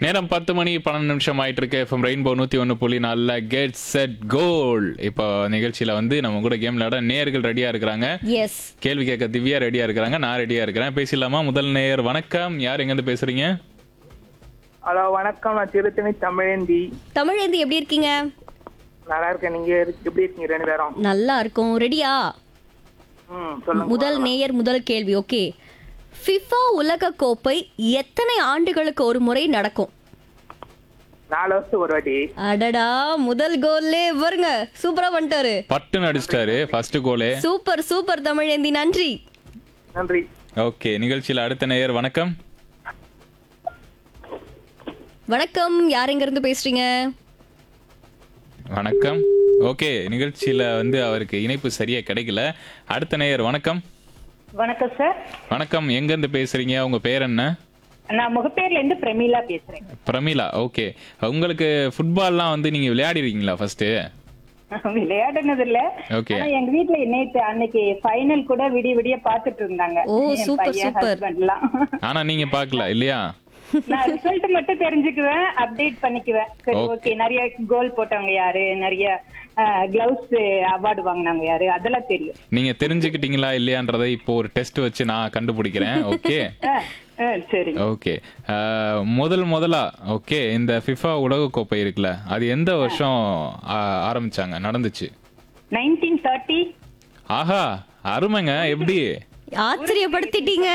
நேரம் பத்து மணி பன்னெண்டு நிமிஷம் ஆயிட்டு இருக்கு எஃப்எம் ரெயின்போ நூத்தி ஒன்று புள்ளி நாலில் கெட் செட் கோல் இப்போ நிகழ்ச்சியில வந்து நம்ம கூட கேம் விளையாட நேர்கள் ரெடியா இருக்கிறாங்க எஸ் கேள்வி கேட்க திவ்யா ரெடியா இருக்கிறாங்க நான் ரெடியா இருக்கிறேன் பேசலாமா முதல் நேயர் வணக்கம் யார் எங்கேருந்து பேசுறீங்க ஹலோ வணக்கம் நான் திருத்தணி தமிழேந்தி தமிழேந்தி எப்படி இருக்கீங்க நல்லா இருக்கேன் நீங்க இருக்கு- எப்படி இருக்கீங்க ரெண்டு பேரும் நல்லா இருக்கும் ரெடியா ம் சொல்லுங்க முதல் நேயர் முதல் கேள்வி ஓகே ஃபிஃபா உலக கோப்பை எத்தனை ஆண்டுகளுக்கு ஒரு முறை நடக்கும் நாலு வருஷம் ஒரு வாட்டி அடடா முதல் கோல்லே வருங்க சூப்பரா பண்ணிட்டாரு பட்டுன்னு அடிச்சிட்டாரு ஃபர்ஸ்ட் கோலே சூப்பர் சூப்பர் தமிழேந்தி நன்றி நன்றி ஓகே நிகழ்ச்சியில அடுத்த நேயர் வணக்கம் வணக்கம் யார் எங்க இருந்து பேசுறீங்க வணக்கம் ஓகே நிகழ்ச்சியில வந்து அவருக்கு இணைப்பு சரியா கிடைக்கல அடுத்த நேயர் வணக்கம் வணக்கம் சார் வணக்கம் எங்க இருந்து பேசுறீங்க உங்க பேர் என்ன நான் முகப்பேர்ல இருந்து பிரமீளா பேசுறேன் பிரமிளா ஓகே உங்களுக்கு ஃபுட்பால்லாம் வந்து நீங்க விளையாடிருக்கீங்களா ஃபர்ஸ்ட் விளையாடுனது இல்ல Okay. ஆனா எங்க வீட்ல நேத்து அன்னைக்கு ஃபைனல் கூட விடிய விடிய பாத்துட்டு இருந்தாங்க ஓ, என் super, பையன், super. husband எல்லாம் ஆனா நீங்க பார்க்கல இல்லையா நான் ரிசல்ட் மட்டும் தெரிஞ்சுக்குவேன் அப்டேட் பண்ணிக்குவேன் சரி Okay. ஓகே நிறைய கோல் போட்டவங்க யாரு நிறைய கிளவுஸ் அவார்டு வாங்குனாங்க யாரு அதெல்லாம் தெரியும் நீங்க தெரிஞ்சுக்கிட்டீங்களா இல்லையான்றதை இப்போ ஒரு டெஸ்ட் வச்சு நான் கண்டுபிடிக்கிறேன் ஓகே ஆ, ஆ, சரி ஓகே முதல் முதலா ஓகே இந்த ஃபிஃபா உலகக்கோப்பை இருக்குல்ல அது எந்த வருஷம் ஆ, ஆரம்பிச்சாங்க நடந்துச்சு நைன்டீன் தேர்ட்டி ஆஹா அருமைங்க எப்படி ஆச்சரியப்படுத்திட்டீங்க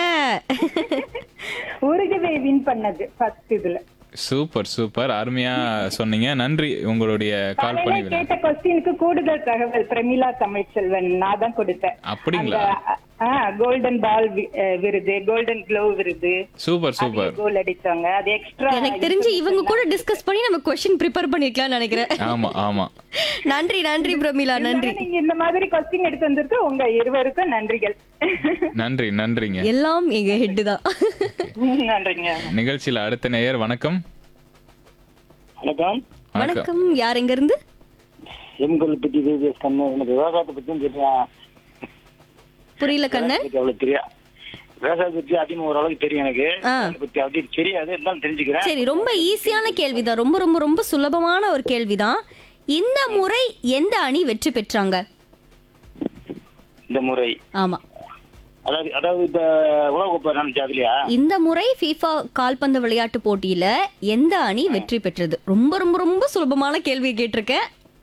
உருகுவே வின் பண்ணது ஃபர்ஸ்ட் இதுல சூப்பர் சூப்பர் அருமையா சொன்னீங்க நன்றி உங்களுடைய கால் பண்ணி காலையில கேட்ட கொஸ்டினுக்கு கூடுதல் தகவல் பிரமிளா தமிழ்ச்செல்வன் நான் தான் கொடுத்தேன் அப்படிங்களா கோல்டன் பால் விருது கோல்டன் க்ளோ விருது சூப்பர் சூப்பர் கோல் அடிச்சாங்க அது எக்ஸ்ட்ரா எனக்கு தெரிஞ்சு இவங்க கூட டிஸ்கஸ் பண்ணி நம்ம கொஸ்டின் ப்ரிப்பேர் பண்ணிக்கலாம் நினைக்கிறேன் ஆமா ஆமா நன்றி நன்றி பிரமிளா நன்றி நீங்க இந்த மாதிரி கொஸ்டின் எடுத்து வந்திருக்கு உங்க இருவருக்கும் நன்றிகள் நன்றி நன்றிங்க எல்லாம் எங்க ஹெட் தான் நன்றிங்க நிகழ்ச்சியில அடுத்த நேயர் வணக்கம் வணக்கம் வணக்கம் வணக்கம் யார் எங்க இருந்து எம்கொல் பத்தி விவிஎஸ் கண்ணு எனக்கு விவசாயத்தை பத்தியும் தெரியும் புரியல கண்ணன் எனக்கு அவ்வளவு தெரியும் விவசாயத்தை பத்தி அதிகம் ஓரளவுக்கு தெரியும் எனக்கு ஆ. அதை பத்தி அப்படி தெரியாது இருந்தாலும் தெரிஞ்சுக்கிறேன் சரி ரொம்ப ஈஸியான கேள்விதான் ரொம்ப ரொம்ப ரொம்ப சுலபமான ஒரு கேள்விதான் இந்த முறை எந்த அணி வெற்றி பெற்றாங்க இந்த முறை ஆமா அதாவது அதாவது இந்த உலகக்கோப்பை நடந்துச்சு அதுலயா இந்த முறை FIFA கால்பந்து விளையாட்டு போட்டியில எந்த அணி வெற்றி பெற்றது ரொம்ப ரொம்ப ரொம்ப சுலபமான கேள்வி கேட்டிருக்கேன்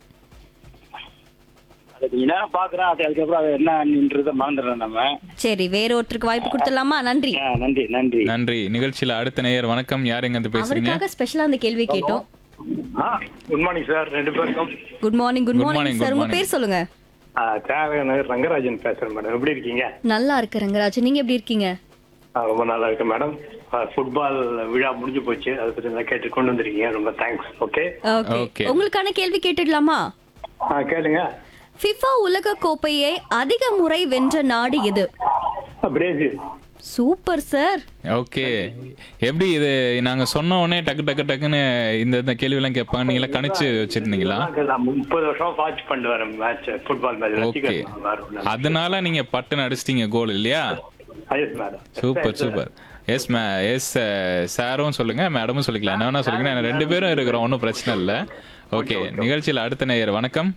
அதை கொஞ்ச நேரம் பாக்குறேன் அது அதுக்கப்புறம் அது என்னன்றத மறந்துடுறோம் நம்ம சரி வேற ஒருத்தருக்கு வாய்ப்பு கொடுத்துடலாமா நன்றி ஆ, நன்றி நன்றி நன்றி நிகழ்ச்சியில அடுத்த நேயர் வணக்கம் யார் எங்க இருந்து பேசுறீங்க அவருக்காக ஸ்பெஷலா அந்த கேள்வி கேட்டோம் குட் மார்னிங் சார் ரெண்டு பேருக்கும் good morning good Good morning morning, sir good உங்க morning. பேர் சொல்லுங்க தேவையான ரங்கராஜன் பேசுறேன் மேடம் எப்படி இருக்கீங்க நல்லா இருக்கு ரங்கராஜ் நீங்க எப்படி இருக்கீங்க ஆ, ரொம்ப நல்லா இருக்கு மேடம் ஃபுட்பால் விழா முடிஞ்சு போச்சு அதை பத்தி நல்லா கேட்டு கொண்டு வந்திருக்கீங்க ரொம்ப தேங்க்ஸ் ஓகே ஓகே Okay. உங்களுக்கான கேள்வி கேட்டுடலாமா ஆ கேளுங்க ஃபிஃபா உலக கோப்பையை அதிக முறை வென்ற நாடு எது ஆ, பிரேசில் சூப்பர் சார் ஓகே எப்படி இது நாங்க சொன்ன உடனே டக்கு டக்கு டக்குன்னு இந்த இந்த கேள்வி எல்லாம் கேட்பாங்க நீங்க எல்லாம் கணிச்சு வச்சிருந்தீங்களா நான் முப்பது வருஷம் வாட்ச் பண்ணிட்டு வரேன் மேட்ச் ஃபுட்பால் மேட்ச் ஓகே அதனால நீங்க பட்டுன்னு அடிச்சிட்டீங்க கோல் இல்லையா yes madam super super yes ma'am yes சாரும் சொல்லுங்க மேடமும் சொல்லிக்கலாம் என்ன வேணா சொல்லுங்க நான் ரெண்டு பேரும் இருக்கிறோம் ஒன்றும் பிரச்சனை இல்லை ஓகே நிகழ்ச்சியில் அடுத்த நேயர் வணக்கம்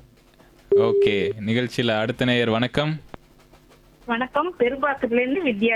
ஓகே நிகழ்ச்சியில் அடுத்த நேயர் வணக்கம் வணக்கம் பெரும்பாக்கத்துல இருந்து வித்யா